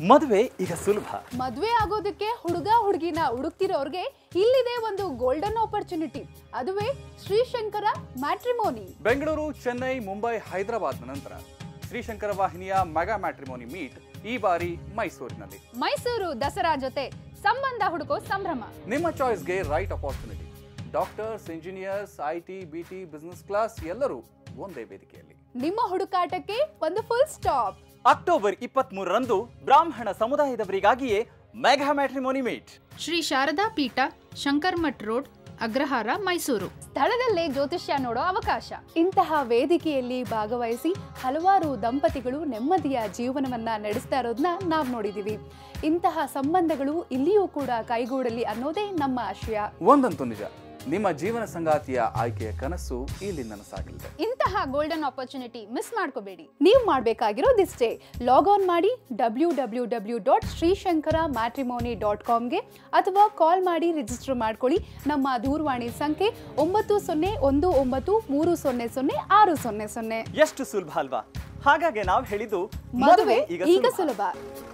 ಮದುವೆ ಈಗ ಸುಲಭ ಮದ್ವೆ ಆಗೋದಕ್ಕೆ ಹುಡುಗ ಹುಡುಗಿನ ಹುಡುಕ್ತಿರೋರ್ಗೆ ಇಲ್ಲಿದೆ ಒಂದು ಗೋಲ್ಡನ್ ಆಪರ್ಚುನಿಟಿ ಅದುವೇ ಶ್ರೀಶಂಕರ ಮ್ಯಾಟ್ರಿಮೋನಿ ಬೆಂಗಳೂರು ಚೆನ್ನೈ ಮುಂಬೈ ಹೈದರಾಬಾದ್ ನಂತರ ಶ್ರೀಶಂಕರ ವಾಹಿನಿಯ ಮೆಗಾ ಮ್ಯಾಟ್ರಿಮೋನಿ ಮೀಟ್ ಈ ಬಾರಿ ಮೈಸೂರಿನಲ್ಲಿ ಮೈಸೂರು ದಸರಾ ಜೊತೆ ಸಂಬಂಧ ಹುಡುಕೋ ಸಂಭ್ರಮ ನಿಮ್ಮ ಚಾಯ್ಸ್ಗೆ right opportunity doctors engineers I T B T business class ಎಲ್ಲರೂ ಒಂದೇ ವೇದಿಕೆಯಲ್ಲಿ ನಿಮ್ಮ ಹುಡುಕಾಟಕ್ಕೆ ಒಂದು ಫುಲ್ ಸ್ಟಾಪ್ ಅಕ್ಟೋಬರ್ ಇಪ್ಪತ್ತ್ ಮೂರರಂದು ಬ್ರಾಹ್ಮಣ ಸಮುದಾಯದವರಿಗಾಗಿಯೇ mega matrimony meet Shri Sharada Peetha Shankarmath road Agrahara Mysuru ಸ್ಥಳದಲ್ಲೇ ಜ್ಯೋತಿಷ್ಯ ನೋಡೋ ಅವಕಾಶ ಇಂತಹ ವೇದಿಕೆಯಲ್ಲಿ ಭಾಗವಹಿಸಿ ಹಲವಾರು ದಂಪತಿಗಳು ನೆಮ್ಮದಿಯ ಜೀವನವನ್ನ ನಡೆಸ್ತಾ ಇರೋದನ್ನ ನಾವು ನೋಡಿದೀವಿ ಇಂತಹ ಸಂಬಂಧಗಳು ಇಲ್ಲಿಯೂ ಕೂಡ ಕೈಗೂಡಲಿ ಅನ್ನೋದೇ ನಮ್ಮ ಆಶಯ ಒಂದಂತೂ ನಿಜ ನಿಮ್ಮ ಜೀವನ ಸಂಗಾತಿಯ ಆಯ್ಕೆಯ ಕನಸು ಇಲ್ಲಿ ನನಸಾಗಲಿದೆ ಇಂತಹ ಗೋಲ್ಡನ್ ಆಪರ್ಚುನಿಟಿ ಮಿಸ್ ಮಾಡ್ಕೋಬೇಡಿ ನೀವು ಮಾಡಬೇಕಾಗಿರೋದಿಷ್ಟೇ ಲಾಗ್ ಆನ್ ಮಾಡಿ W W W dot Srishankara matrimony dot ಕಾಮ್ಗೆ ಅಥವಾ ಕಾಲ್ ಮಾಡಿ ರಿಜಿಸ್ಟರ್ ಮಾಡ್ಕೊಳ್ಳಿ ನಮ್ಮ ದೂರವಾಣಿ ಸಂಖ್ಯೆ ಒಂಬತ್ತು ಸೊನ್ನೆ ಒಂದು ಒಂಬತ್ತು ಮೂರು ಸೊನ್ನೆ ಸೊನ್ನೆ ಆರು ಸೊನ್ನೆ ಸೊನ್ನೆ ಎಷ್ಟು ಸುಲಭ ಅಲ್ವಾ ಹಾಗಾಗಿ ನಾವು ಹೇಳಿದ್ದು ಮದುವೆ ಈಗ ಸುಲಭ